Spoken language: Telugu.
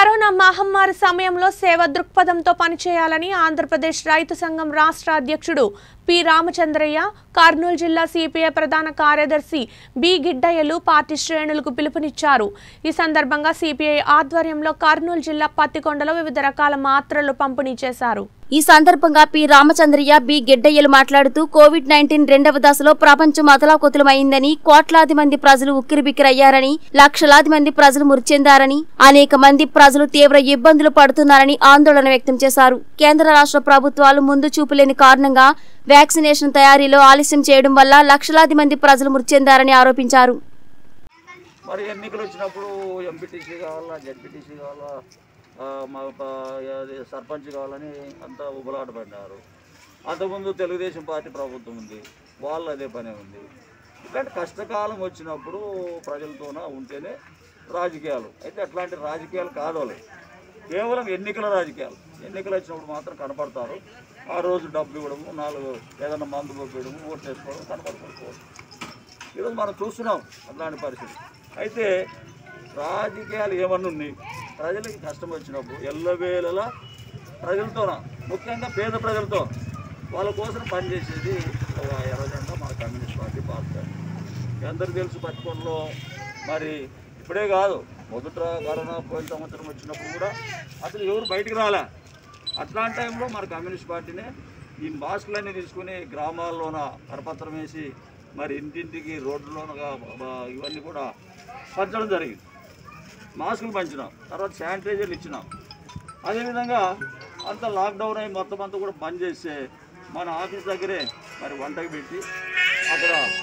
కరోనా మహమ్మారి సమయంలో సేవ దృక్పథంతో పనిచేయాలని ఆంధ్రప్రదేశ్ రైతు సంఘం రాష్ట్ర అధ్యక్షుడు పి రామచంద్రయ్య కర్నూలు జిల్లా సిపిఐ ప్రధాన కార్యదర్శి బి గిడ్డయ్యలు పార్టీ శ్రేణులకు పిలుపునిచ్చారు ఈ సందర్భంగా సిపిఐ ఆధ్వర్యంలో కర్నూలు జిల్లా పత్తికొండలో వివిధ రకాల మాత్రలు పంపిణీ చేశారు ఈ సందర్భంగా పి రామచంద్రయ్య బి గిడ్డయ్యలు మాట్లాడుతూ కోవిడ్ నైన్టీన్ రెండవ దశలో ప్రపంచం అతలాకుతలమైందని కోట్లాది మంది ప్రజలు ఉక్కిరిబిక్కిరయ్యారని లక్షలాది మంది ప్రజలు మృతి చెందారని అనేక మంది ప్రజలు తీవ్ర ఇబ్బందులు పడుతున్నారని ఆందోళన వ్యక్తం చేశారు కేంద్ర రాష్ట్ర ప్రభుత్వాలు ముందు చూపులేని కారణంగా వ్యాక్సినేషన్ తయారీలో ఆలస్యం చేయడం వల్ల లక్షలాది మంది ప్రజలు మృతి చెందారని ఆరోపించారు మరి ఎన్నికలు వచ్చినప్పుడు ఎంపీటీసీ కావాలా జడ్పీటీసీ కావాలా ఆ, మా ప- అది సర్పంచ్ కావాలని అంతా ఉబలాట పడినారు అంతకుముందు తెలుగుదేశం పార్టీ ప్రభుత్వం ఉంది వాళ్ళు అదే పనే ఉంది ఇట్లాంటి కష్టకాలం వచ్చినప్పుడు ప్రజలతోన ఉంటేనే రాజకీయాలు అయితే అట్లాంటి రాజకీయాలు కాదు వాళ్ళు కేవలం ఎన్నికల రాజకీయాలు ఎన్నికలు వచ్చినప్పుడు మాత్రం కనపడతారు ఆ రోజు డబ్బు ఇవ్వడము నాలుగు ఏదైనా మందు పంపించడము ఓట్లు వేసుకోవడం కనపడుకోవచ్చు ఈరోజు మనం చూస్తున్నాం అట్లాంటి పరిస్థితి అయితే రాజకీయాలు ఏమన్నా ఉన్నాయి ప్రజలకి కష్టం వచ్చినప్పుడు ఎల్లవేళలా ప్రజలతోన ముఖ్యంగా పేద ప్రజలతో వాళ్ళ కోసం పనిచేసేది ఒక ఎర్రజెండా మన కమ్యూనిస్ట్ పార్టీ పార్టీ మీ అందరికీ తెలుసు పట్టుకోవడంలో మరి ఇప్పుడే కాదు మొదట కరోనా పోయిన సంవత్సరం వచ్చినప్పుడు కూడా అసలు ఎవరు బయటికి రాలే అట్లాంటి టైంలో మన కమ్యూనిస్ట్ పార్టీనే ఈ మాస్కులన్నీ తీసుకుని గ్రామాల్లోన కరపత్రం వేసి మరి ఇంటింటికి రోడ్లలోనగా బ- ఇవన్నీ కూడా పంచడం జరిగింది మాస్కులు పంచినాం తర్వాత శానిటైజర్లు ఇచ్చినాం అదేవిధంగా అంత లాక్డౌన్ అయి మొత్తం అంతా కూడా బంద్ చేస్తే మన ఆఫీస్ దగ్గరే మరి వంటకి పెట్టి అక్కడ